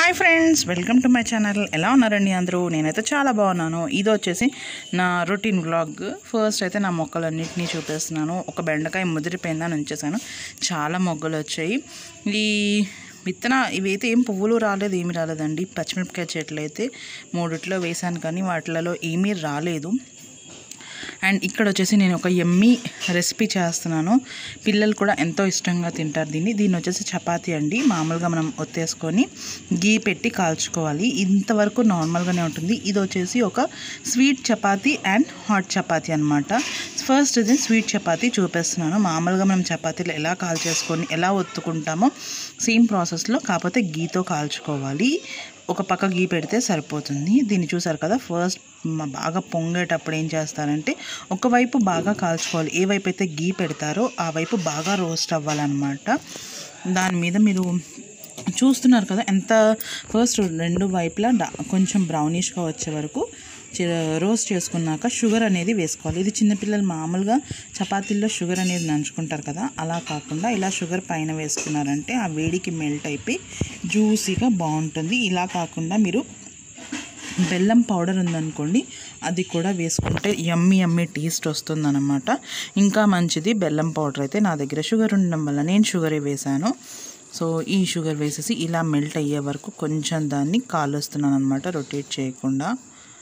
hi friends welcome to my channel ఎలా ఉన్నారండి అందరూ నేనైతే చాలా బాగున్నాను ఇది వచ్చేసి నా రొటీన్ వ్లాగ్ ఫస్ట్ అయితే నా మొక్కలన్నింటినీ చూపిస్తున్నాను ఒక బెండకాయ ముదిరిపోయిందని ఉంచేసాను చాలా మొగ్గలు వచ్చాయి ఈ విత్తన ఇవైతే ఏం పువ్వులు రాలేదు ఏమీ రాలేదండి పచ్చిమిరపకాయ చెట్లు అయితే మూడిట్లో వేశాను కానీ వాటిలలో ఏమీ రాలేదు అండ్ ఇక్కడ వచ్చేసి నేను ఒక ఎమ్మి రెసిపీ చేస్తున్నాను పిల్లలు కూడా ఎంతో ఇష్టంగా తింటారు దీన్ని దీన్ని వచ్చేసి చపాతీ అండి మామూలుగా మనం ఒత్తేసుకొని గీ పెట్టి కాల్చుకోవాలి ఇంతవరకు నార్మల్గానే ఉంటుంది ఇది వచ్చేసి ఒక sweet chapati and hot chapati అనమాట ఫస్ట్ ఇది స్వీట్ చపాతీ చూపిస్తున్నాను మామూలుగా మనం చపాతీలు ఎలా కాల్చేసుకొని ఎలా ఒత్తుకుంటామో సేమ్ ప్రాసెస్లో కాకపోతే గీతో కాల్చుకోవాలి ఒక పక్క గీ పెడితే సరిపోతుంది దీన్ని చూసారు కదా ఫస్ట్ మ- బాగా పొంగేటప్పుడు ఏం చేస్తారంటే ఒకవైపు బాగా కాల్చుకోవాలి ఏ వైపు అయితే గీ పెడతారో ఆ వైపు బాగా రోస్ట్ అవ్వాలన్నమాట దాని మీద మీరు చూస్తున్నారు కదా ఎంత ఫస్ట్ రెండు వైపులా డా- కొంచెం బ్రౌనిష్గా వచ్చే వరకు చి- రోస్ట్ చేసుకున్నాక షుగర్ అనేది వేసుకోవాలి ఇది చిన్నపిల్లలు మామూలుగా చపాతీల్లో షుగర్ అనేది నంచుకుంటారు కదా అలా కాకుండా ఇలా షుగర్ పైన వేసుకున్నారంటే ఆ వేడికి మెల్ట్ అయిపోయి జ్యూసీగా బాగుంటుంది ఇలా కాకుండా మీరు బెల్లం పౌడర్ ఉందనుకోండి అది కూడా వేసుకుంటే యమ్మీ యమ్మీ టేస్ట్ వస్తుందన్నమాట ఇంకా మంచిది బెల్లం పౌడర్ అయితే నా దగ్గర షుగర్ ఉండడం వల్ల నేను షుగరే వేశాను సో ఈ షుగర్ వేసేసి ఇలా మెల్ట్ అయ్యే వరకు కొంచెం దాన్ని కాలుస్తున్నాను అనమాట రొటేట్ చేయకుండా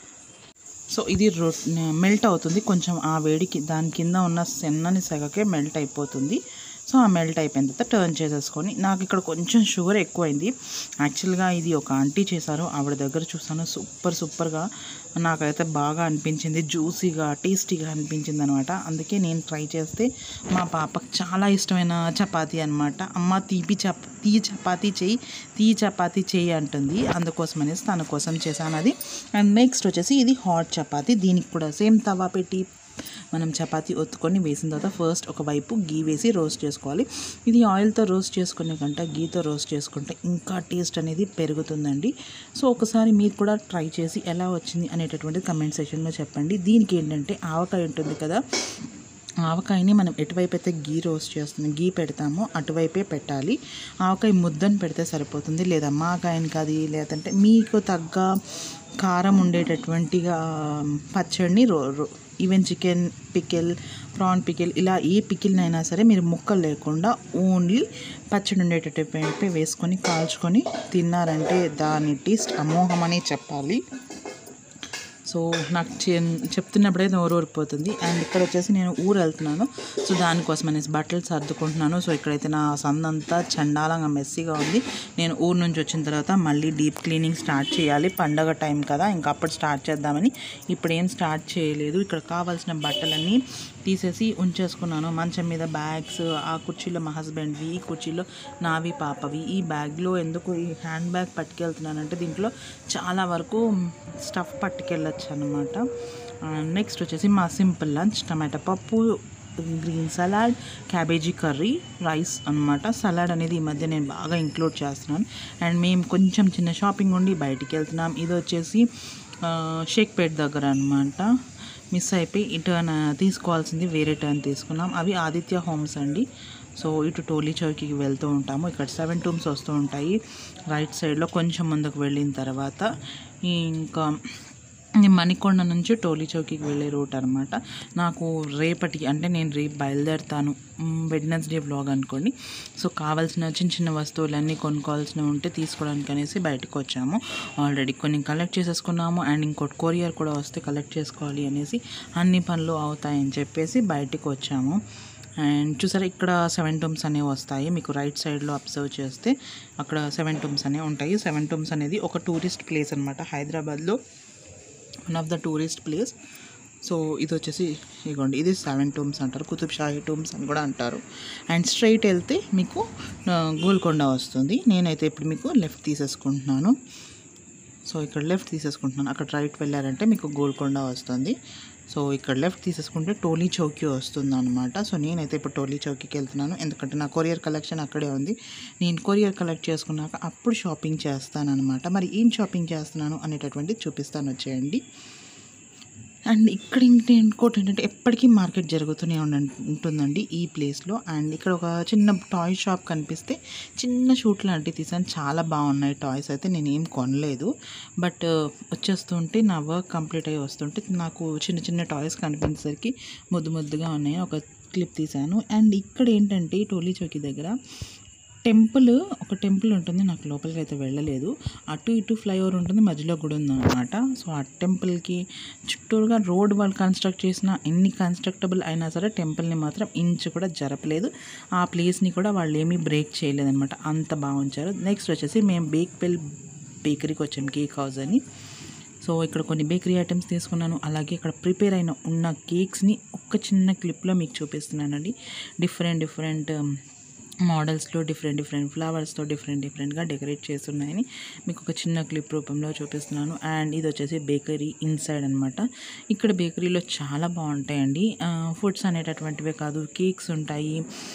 సో ఇది రొ మెల్ట్ అవుతుంది కొంచెం ఆ వేడికి దాని కింద ఉన్న సెన్నని సెగకే మెల్ట్ అయిపోతుంది సో ఆ మెల్ట్ అయిపోయిన తర్వాత టర్న్ చేసేసుకొని నాకు ఇక్కడ కొంచెం షుగర్ ఎక్కువైంది యాక్చువల్గా ఇది ఒక ఆంటీ చేశారు ఆవిడ దగ్గర చూసాను సూపర్ సూపర్గా నాకైతే బాగా అనిపించింది జ్యూసీగా టేస్టీగా అనిపించింది అనమాట అందుకే నేను ట్రై చేస్తే మా పాపకు చాలా ఇష్టమైన చపాతీ అనమాట అమ్మ తీపి చప తీ చపాతీ చెయ్యి తీ చపాతీ చెయ్యి అంటుంది అందుకోసం అనేసి తన కోసం చేశాను అది అండ్ నెక్స్ట్ వచ్చేసి ఇది హాట్ చపాతీ దీనికి కూడా సేమ్ తవా పెట్టి మనం చపాతీ ఒత్తుకొని వేసిన తర్వాత ఫస్ట్ ఒక వైపు గీ వేసి రోస్ట్ చేసుకోవాలి ఇది ఆయిల్తో రోస్ట్ చేసుకునే కంటే గీతో రోస్ట్ చేసుకుంటే ఇంకా టేస్ట్ అనేది పెరుగుతుందండి సో ఒకసారి మీరు కూడా ట్రై చేసి ఎలా వచ్చింది అనేటటువంటి కమెంట్ సెషన్లో చెప్పండి దీనికి ఏంటంటే ఆవకాయ ఉంటుంది కదా ఆవకాయని మనం ఎటువైపు అయితే గీ రోస్ట్ చేస్తున్నాం గీ పెడతామో అటువైపే పెట్టాలి ఆవకాయ ముద్దను పెడితే సరిపోతుంది లేదా మాకాయని కాదు లేదంటే మీకు తగ్గ కారం ఉండేటటువంటిగా పచ్చడిని రో రో- even chicken pickle prawn pickle ఇలా ఏ పికిల్నైనా సరే మీరు ముక్కలు లేకుండా ఓన్లీ పచ్చడి ఉండేటటువంటి వేసుకొని కాల్చుకొని తిన్నారంటే దాని టేస్ట్ అమోఘం అని చెప్పాలి సో నాకు చె- చెప్తున్నప్పుడే నోరు ఊరిపోతుంది అండ్ ఇక్కడ వచ్చేసి నేను ఊరు వెళ్తున్నాను సో దానికోసం అనేసి బట్టలు సర్దుకుంటున్నాను సో ఇక్కడైతే నా సందంతా చండాలంగా మెస్సీగా ఉంది నేను ఊరు నుంచి వచ్చిన తర్వాత మళ్ళీ డీప్ క్లీనింగ్ స్టార్ట్ చేయాలి పండగ టైం కదా ఇంకా అప్పుడు స్టార్ట్ చేద్దామని ఇప్పుడు ఏం స్టార్ట్ చేయలేదు ఇక్కడ కావాల్సిన బట్టలన్నీ తీసేసి ఉంచేసుకున్నాను మంచం మీద బ్యాగ్స్ ఆ కుర్చీలో మా హస్బెండ్వి ఈ కుర్చీలో నావి పాపవి ఈ బ్యాగ్లో ఎందుకు ఈ హ్యాండ్ బ్యాగ్ పట్టుకెళ్తున్నానంటే దీంట్లో చాలా వరకు స్టఫ్ పట్టుకెళ్ళచ్చు అనమాట నెక్స్ట్ వచ్చేసి మా సింపుల్ లంచ్ టమాటా పప్పు green salad cabbage curry rice అనమాట సలాడ్ అనేది ఈ మధ్య నేను బాగా ఇంక్లూడ్ చేస్తున్నాను అండ్ మేము కొంచెం చిన్న షాపింగ్ ఉండి బయటికి వెళ్తున్నాం ఇది వచ్చేసి ఆ, షేక్పేట్ దగ్గర అనమాట మిస్ అయిపోయి ఈ టర్న్ తీసుకోవాల్సింది వేరే టర్న్ తీసుకున్నాం అవి ఆదిత్య హోమ్స్ అండి సో ఇటు టోలీ చౌకీకి వెళ్తూ ఉంటాము ఇక్కడ సెవెన్ టూమ్స్ వస్తూ ఉంటాయి రైట్ సైడ్లో కొంచెం ముందుకు వెళ్ళిన తర్వాత ఇంకా ఇది మణికొండ నుంచి టోలీ చౌకీకి వెళ్ళే రూట్ అనమాట నాకు రేపటికి అంటే నేను రేపు బయలుదేరుతాను వెడ్నెస్డే వ్లాగ్ అనుకోండి సో కావాల్సిన చిన్న చిన్న వస్తువులన్నీ కొనుక్కోవాల్సినవి ఉంటే తీసుకోవడానికి అనేసి బయటకు వచ్చాము ఆల్రెడీ కొన్ని కలెక్ట్ చేసేసుకున్నాము అండ్ ఇంకోటి కొరియర్ కూడా వస్తే కలెక్ట్ చేసుకోవాలి అనేసి అన్ని పనులు అవుతాయని చెప్పేసి బయటకు వచ్చాము అండ్ చూసారా ఇక్కడ సెవెన్ టూమ్స్ అనేవి వస్తాయి మీకు రైట్ సైడ్లో అబ్జర్వ్ చేస్తే అక్కడ సెవెన్ టూమ్స్ అనేవి ఉంటాయి సెవెన్ టూమ్స్ అనేది ఒక టూరిస్ట్ ప్లేస్ అనమాట హైదరాబాద్లో one of the tourist place so ఇది వచ్చేసి ఇగోండి ఇది సెవెన్ టూమ్స్ అంటారు కుతుబ్ షాహీ టూమ్స్ అని కూడా అంటారు అండ్ స్ట్రైట్ వెళ్తే మీకు ఆ, గోల్కొండ వస్తుంది నేనైతే ఇప్పుడు మీకు లెఫ్ట్ తీసేసుకుంటున్నాను సో ఇక్కడ లెఫ్ట్ తీసేసుకుంటున్నాను అక్కడ రైట్ వెళ్ళారంటే మీకు గోల్కొండ వస్తుంది సో ఇక్కడ లెఫ్ట్ తీసేసుకుంటే టోలీ చౌకీ వస్తుంది అనమాట సో నేనైతే ఇప్పుడు టోలీ చౌకీకి వెళ్తున్నాను ఎందుకంటే నా కొరియర్ కలెక్షన్ అక్కడే ఉంది నేను కొరియర్ కలెక్ట్ చేసుకున్నాక అప్పుడు షాపింగ్ చేస్తాను అనమాట మరి ఏం షాపింగ్ చేస్తున్నాను అనేటటువంటి చూపిస్తాను వచ్చేయండి అండ్ ఇక్కడ ఇంటి ఇంకోటి ఏంటంటే ఎప్పటికీ మార్కెట్ జరుగుతూనే ఉండ- ఉంటుందండి ఈ ప్లేస్లో అండ్ ఇక్కడ ఒక చిన్న టాయ్ షాప్ కనిపిస్తే చిన్న షూట్ లాంటివి తీసాను చాలా బాగున్నాయి టాయ్స్ అయితే నేను ఏం కొనలేదు బట్ వచ్చేస్తుంటే నా వర్క్ కంప్లీట్ అయ్యి వస్తుంటే నాకు చిన్న చిన్న టాయ్స్ కనిపించేసరికి ముద్దు ముద్దుగా ఉన్నాయి ఒక క్లిప్ తీశాను అండ్ ఇక్కడ ఏంటంటే టోలీ చౌకీ దగ్గర టెంపుల్ ఒక టెంపుల్ ఉంటుంది నాకు లోపలికి అయితే వెళ్ళలేదు అటు ఇటు ఫ్లైఓవర్ ఉంటుంది మధ్యలో గుడి ఉందన్నమాట సో ఆ టెంపుల్కి చుట్టూరుగా రోడ్ వాళ్ళు కన్స్ట్రక్ట్ చేసిన ఎన్ని కన్స్ట్రక్టబుల్ అయినా సరే టెంపుల్ని మాత్రం ఇంచ్ కూడా జరపలేదు ఆ ప్లేస్ని కూడా వాళ్ళు ఏమీ బ్రేక్ చేయలేదన్నమాట అంత బాగా ఉంచారు నెక్స్ట్ వచ్చేసి మేము బేక్ పెల్ బేకరీకి వచ్చాం కేక్ హౌస్ అని సో ఇక్కడ కొన్ని బేకరీ ఐటమ్స్ తీసుకున్నాను అలాగే ఇక్కడ ప్రిపేర్ అయిన ఉన్న కేక్స్ని ఒక్క చిన్న క్లిప్లో మీకు చూపిస్తున్నానండి డిఫరెంట్ డిఫరెంట్ మోడల్స్లో డిఫరెంట్ డిఫరెంట్ ఫ్లవర్స్తో డిఫరెంట్ డిఫరెంట్గా డెకరేట్ చేస్తున్నాయని మీకు ఒక చిన్న క్లిప్ రూపంలో చూపిస్తున్నాను అండ్ ఇది వచ్చేసి బేకరీ ఇన్సైడ్ అనమాట ఇక్కడ బేకరీలో చాలా బాగుంటాయండి ఫుడ్స్ అనేటటువంటివే కాదు కేక్స్ ఉంటాయి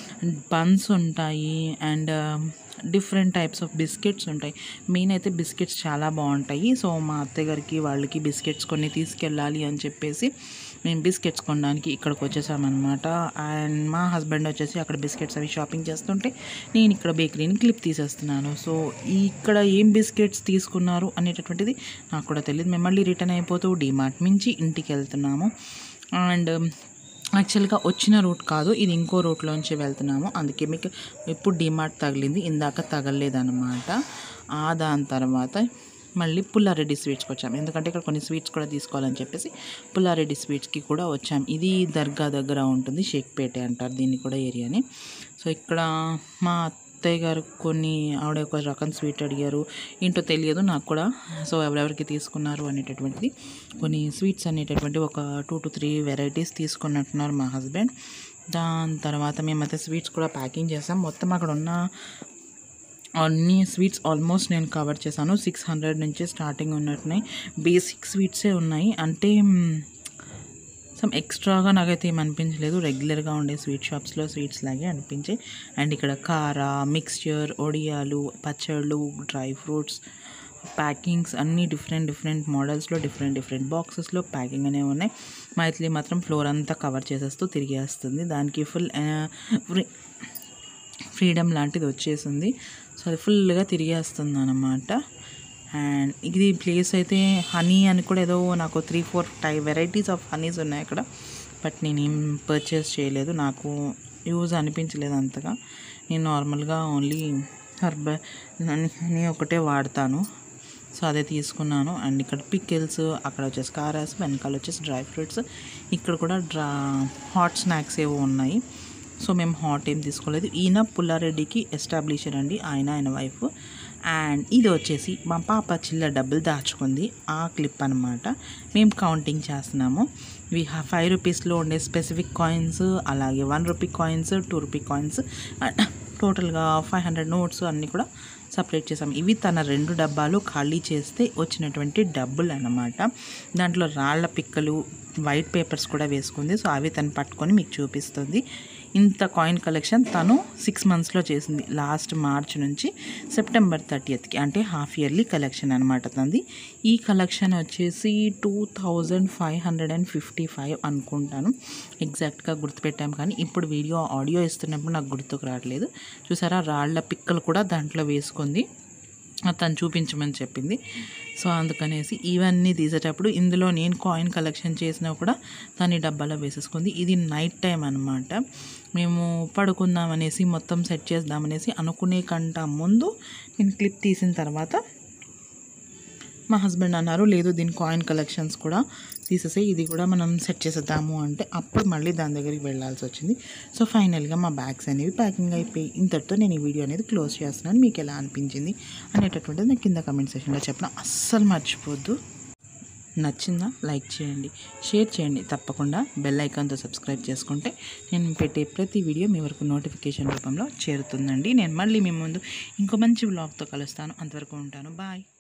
బన్స్ ఉంటాయి and different types of biscuits ఉంటాయి మెయిన్ అయితే బిస్కెట్స్ చాలా బాగుంటాయి సో మా అత్తయ్య గారికి వాళ్ళకి బిస్కెట్స్ కొన్ని తీసుకెళ్ళాలి అని చెప్పేసి మేము బిస్కెట్స్ కొనడానికి ఇక్కడికి వచ్చేసామన్నమాట అండ్ మా హస్బెండ్ వచ్చేసి అక్కడ బిస్కెట్స్ అవి షాపింగ్ చేస్తుంటే నేను ఇక్కడ బేకరీని క్లిప్ తీసేస్తున్నాను సో ఈ ఇక్కడ ఏం బిస్కెట్స్ తీసుకున్నారు అనేటటువంటిది నాకు కూడా తెలియదు మేము మళ్ళీ రిటర్న్ అయిపోతూ డిమార్ట్ నుంచి ఇంటికి వెళ్తున్నాము అండ్ యాక్చువల్గా వచ్చిన రూట్ కాదు ఇది ఇంకో రూట్లోంచి వెళ్తున్నాము అందుకే మీకు ఇప్పుడు డిమార్ట్ తగిలింది ఇందాక తగలలేదన్నమాట ఆ దాని తర్వాత మళ్ళీ పుల్లారెడ్డి స్వీట్స్కి వచ్చాం ఎందుకంటే ఇక్కడ కొన్ని స్వీట్స్ కూడా తీసుకోవాలని చెప్పేసి పుల్లారెడ్డి స్వీట్స్కి కూడా వచ్చాం ఇది దర్గా దగ్గర ఉంటుంది షేక్పేట అంటారు దీన్ని కూడా ఏరియాని సో ఇక్కడ మా అత్తయ్య గారు కొన్ని ఆవిడ ఒక రకం స్వీట్ అడిగారు ఏంటో తెలియదు నాకు కూడా సో ఎవరెవరికి తీసుకున్నారు అనేటటువంటిది కొన్ని స్వీట్స్ అనేటటువంటి ఒక టూ టు త్రీ వెరైటీస్ తీసుకున్నట్టున్నారు మా హస్బెండ్ దాని తర్వాత మేమైతే స్వీట్స్ కూడా ప్యాకింగ్ చేసాం మొత్తం అక్కడ ఉన్న అన్ని స్వీట్స్ ఆల్మోస్ట్ నేను కవర్ చేశాను సిక్స్ హండ్రెడ్ నుంచి స్టార్టింగ్ ఉన్నట్టున్నాయి బేసిక్ స్వీట్సే ఉన్నాయి అంటే సమ్ ఎక్స్ట్రాగా నాకైతే ఏం అనిపించలేదు రెగ్యులర్గా ఉండే స్వీట్ షాప్స్లో స్వీట్స్ లాగే అనిపించాయి అండ్ ఇక్కడ కార మిక్స్చర్ ఒడియాలు పచ్చళ్ళు డ్రై ఫ్రూట్స్ ప్యాకింగ్స్ అన్నీ డిఫరెంట్ డిఫరెంట్ మోడల్స్లో డిఫరెంట్ డిఫరెంట్ బాక్సెస్లో ప్యాకింగ్ అనేవి ఉన్నాయి మైత్లీ మాత్రం ఫ్లోర్ అంతా కవర్ చేసేస్తూ తిరిగేస్తుంది దానికి ఫుల్ ఫ్రీ ఫ్రీడమ్ లాంటిది వచ్చేసింది సో అది ఫుల్గా తిరిగేస్తుంది అనమాట అండ్ ఇది ప్లేస్ అయితే హనీ అని కూడా ఏదో నాకు త్రీ ఫోర్ టై వెరైటీస్ ఆఫ్ హనీస్ ఉన్నాయి అక్కడ బట్ నేను ఏం పర్చేస్ చేయలేదు నాకు యూజ్ అనిపించలేదు అంతగా నేను నార్మల్గా ఓన్లీ హర్బ హనీ ఒకటే వాడతాను సో అదే తీసుకున్నాను అండ్ ఇక్కడ పికిల్స్ అక్కడ వచ్చేసి కారాస్ వెనకాల వచ్చేసి డ్రై ఫ్రూట్స్ ఇక్కడ కూడా డ్రా హాట్ స్నాక్స్ ఏవో ఉన్నాయి సో మేము హాట్ ఏం తీసుకోలేదు ఈయన పుల్లారెడ్డికి ఎస్టాబ్లిషర్ అండి ఆయన ఆయన వైఫ్ అండ్ ఇది వచ్చేసి మా పాప చిల్ల డబ్బులు దాచుకుంది ఆ క్లిప్ అనమాట మేము కౌంటింగ్ చేస్తున్నాము వి ఫైవ్ రూపీస్లో ఉండే స్పెసిఫిక్ కాయిన్స్ అలాగే one rupee coins two rupee coins టోటల్గా ఫైవ్ హండ్రెడ్ నోట్స్ అన్నీ కూడా సపరేట్ చేసాం ఇవి తన రెండు డబ్బాలు ఖాళీ చేస్తే వచ్చినటువంటి డబ్బులు అన్నమాట దాంట్లో రాళ్ళ పిక్కలు వైట్ పేపర్స్ కూడా వేసుకుంది సో అవి తను పట్టుకొని మీకు చూపిస్తుంది ఇంత కాయిన్ కలెక్షన్ తను సిక్స్ మంత్స్లో చేసింది లాస్ట్ మార్చ్ నుంచి సెప్టెంబర్ థర్టీయత్కి అంటే హాఫ్ ఇయర్లీ కలెక్షన్ అనమాట తనది ఈ కలెక్షన్ వచ్చేసి two thousand five hundred and fifty five అనుకుంటాను ఎగ్జాక్ట్గా గుర్తుపెట్టాం కానీ ఇప్పుడు వీడియో ఆడియో ఇస్తున్నప్పుడు నాకు గుర్తుకు రావట్లేదు చూసారా రాళ్ళ పిక్కలు కూడా దాంట్లో వేసుకుంది తను చూపించమని చెప్పింది సో అందుకనేసి ఇవన్నీ తీసేటప్పుడు ఇందులో నేను కాయిన్ కలెక్షన్ చేసినా కూడా తను ఈ డబ్బాలో వేసేసుకుంది ఇది నైట్ టైం అనమాట మేము పడుకుందామనేసి మొత్తం సెట్ చేద్దామనేసి అనుకునే కంట ముందు నేను క్లిప్ తీసిన తర్వాత మా హస్బెండ్ అన్నారు లేదు దీని కాయిన్ కలెక్షన్స్ కూడా తీసేసి ఇది కూడా మనం సెట్ చేసేద్దాము అంటే అప్పుడు మళ్ళీ దాని దగ్గరికి వెళ్ళాల్సి వచ్చింది సో ఫైనల్గా మా బ్యాగ్స్ అనేవి ప్యాకింగ్ అయిపోయి ఇంతటితో నేను ఈ వీడియో అనేది క్లోజ్ చేస్తున్నాను మీకు ఎలా అనిపించింది అనేటటువంటిది నాకు కింద కమెంట్ సెక్షన్లో చెప్పిన అస్సలు మర్చిపోద్దు నచ్చిందా లైక్ చేయండి షేర్ చేయండి తప్పకుండా బెల్ ఐకాన్తో సబ్స్క్రైబ్ చేసుకుంటే నేను పెట్టే ప్రతి వీడియో మీ వరకు నోటిఫికేషన్ రూపంలో చేరుతుందండి నేను మళ్ళీ మీ ముందు ఇంకో మంచి బ్లాగ్తో కలుస్తాను అంతవరకు ఉంటాను బాయ్